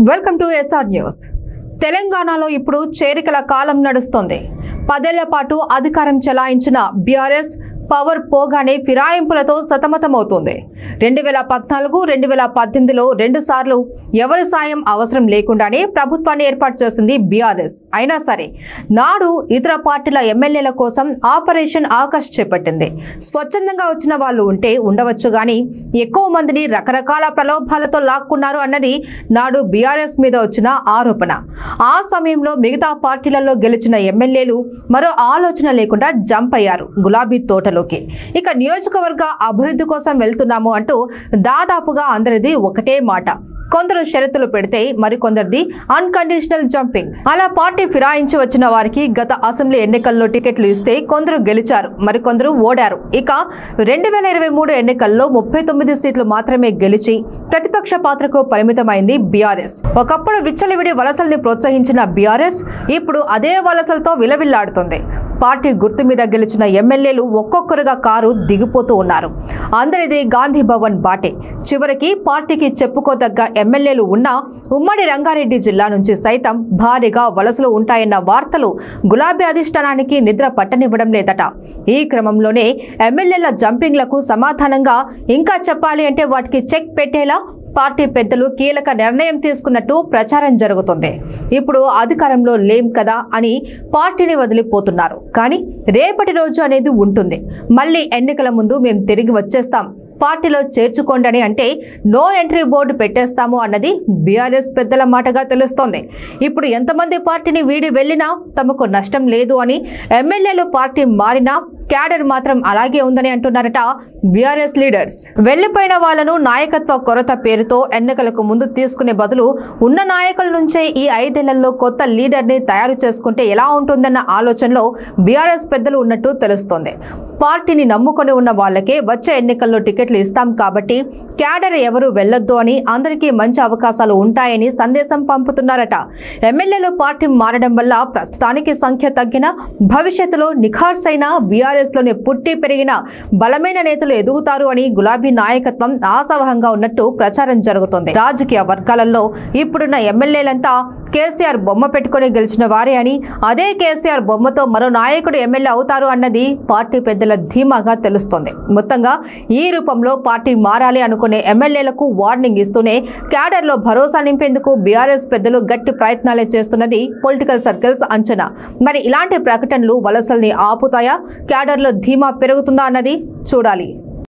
welcome to SR news తెలంగాణలో ఇప్పుడు చేరికల కాలం నడుస్తోంది పదేళ్ల పాటు అధికారం చెలాయించిన బీఆర్ఎస్ పవర్ పోగానే ఫిరాయింపులతో సతమతమవుతోంది రెండు వేల పద్నాలుగు రెండు వేల పద్దెనిమిదిలో రెండు సార్లు ఎవరి సాయం అవసరం లేకుండానే ప్రభుత్వాన్ని ఏర్పాటు చేసింది బీఆర్ఎస్ అయినా సరే నాడు ఇతర పార్టీల ఎమ్మెల్యేల కోసం ఆపరేషన్ ఆకర్ష్ చేపట్టింది స్వచ్ఛందంగా వచ్చిన వాళ్ళు ఉంటే ఉండవచ్చు కానీ ఎక్కువ మందిని రకరకాల ప్రలోభాలతో లాక్కున్నారు అన్నది నాడు బీఆర్ఎస్ మీద వచ్చిన ఆరోపణ ఆ సమయంలో మిగతా పార్టీలలో గెలిచిన ఎమ్మెల్యేలు మరో ఆలోచన లేకుండా జంప్ అయ్యారు గులాబీ తోటలోకి ఇక నియోజకవర్గ అభివృద్ధి కోసం వెళ్తున్నాము అంటూ దాదాపుగా అందరిది ఒకటే మాట కొందరు షరతులు పెడితే మరికొందరిది అన్కండిషనల్ జంపింగ్ అలా పార్టీ ఫిరాయించి వచ్చిన వారికి గత అసెంబ్లీ ఎన్నికల్లో టికెట్లు ఇస్తే కొందరు గెలిచారు మరికొందరు ఓడారు ఇక రెండు వేల ఇరవై మూడు ఎన్నికల్లో ముప్పై తొమ్మిది సీట్లు మాత్రమే గెలిచి ప్రతిపక్ష పాత్రకు పరిమితమైంది బీఆర్ఎస్ ఒకప్పుడు విచ్చలవిడి వలసల్ని ప్రోత్సహించిన బీఆర్ఎస్ ఇప్పుడు అదే వలసలతో విలవిల్లాడుతుంది పార్టీ గుర్తు మీద గెలిచిన ఎమ్మెల్యేలు ఒక్కొక్కరుగా కారు దిగిపోతూ ఉన్నారు అందరిది గాంధీ భవన్ బాటే చివరికి పార్టీకి చెప్పుకోదగ్గ ఎమ్మెల్యేలు ఉన్నా ఉమ్మడి రంగారెడ్డి జిల్లా నుంచి సైతం భారీగా వలసలు ఉంటాయన్న వార్తలు గులాబీ అధిష్టానానికి నిద్ర పట్టనివ్వడం లేదట ఈ క్రమంలోనే ఎమ్మెల్యేల జంపింగ్లకు సమాధానంగా ఇంకా చెప్పాలి అంటే వాటికి చెక్ పెట్టేలా పార్టీ పెద్దలు కీలక నిర్ణయం తీసుకున్నట్టు ప్రచారం జరుగుతుంది ఇప్పుడు అధికారంలో లేం కదా అని పార్టీని వదిలిపోతున్నారు కానీ రేపటి రోజు అనేది ఉంటుంది మళ్ళీ ఎన్నికల ముందు మేము తిరిగి వచ్చేస్తాం పార్టీలో చేర్చుకోండి అంటే నో ఎంట్రీ బోర్డు పెట్టేస్తాము అన్నది బీఆర్ఎస్ పెద్దల మాటగా తెలుస్తోంది ఇప్పుడు ఎంతమంది పార్టీని వీడి వెళ్ళినా తమకు నష్టం లేదు అని ఎమ్మెల్యేలు పార్టీ మారినా క్యాడర్ మాత్రం అలాగే ఉందని అంటున్నారట బీఆర్ఎస్ లీడర్స్ వెళ్లిపోయిన వాళ్లను నాయకత్వ కొరత పేరుతో ఎన్నికలకు ముందు తీసుకునే బదులు ఉన్న నాయకుల నుంచే ఈ ఐదేళ్లలో కొత్త లీడర్ ని తయారు చేసుకుంటే ఎలా ఉంటుందన్న ఆలోచనలో బీఆర్ఎస్ పెద్దలు ఉన్నట్టు తెలుస్తోంది పార్టీని నమ్ముకొని ఉన్న వాళ్ళకే వచ్చే ఎన్నికల్లో టికెట్లు ఇస్తాం కాబట్టి క్యాడర్ ఎవరు వెళ్లొద్దు అని అందరికీ మంచి అవకాశాలు ఉంటాయని సందేశం పంపుతున్నారట ఎమ్మెల్యేలు పార్టీ మారడం వల్ల ప్రస్తుతానికి సంఖ్య తగ్గిన భవిష్యత్తులో నిఖార్సైన బీఆర్ఎస్ లోనే పుట్టి పెరిగిన బలమైన నేతలు ఎదుగుతారు అని గులాబీ నాయకత్వం ఆశావహంగా ఉన్నట్టు ప్రచారం జరుగుతోంది రాజకీయ వర్గాలలో ఇప్పుడున్న ఎమ్మెల్యేలంతా కేసీఆర్ బొమ్మ పెట్టుకుని గెలిచిన వారే అని అదే కేసీఆర్ బొమ్మతో మరో నాయకుడు ఎమ్మెల్యే అవుతారు అన్నది పార్టీ పెద్దల ధీమాగా తెలుస్తోంది మొత్తంగా ఈ రూపంలో పార్టీ మారాలి అనుకునే ఎమ్మెల్యేలకు వార్నింగ్ ఇస్తూనే క్యాడర్లో భరోసా నింపేందుకు బీఆర్ఎస్ పెద్దలు గట్టి ప్రయత్నాలే చేస్తున్నది పొలిటికల్ సర్కిల్స్ అంచనా మరి ఇలాంటి ప్రకటనలు వలసల్ని ఆపుతాయా క్యాడర్లో ధీమా పెరుగుతుందా అన్నది చూడాలి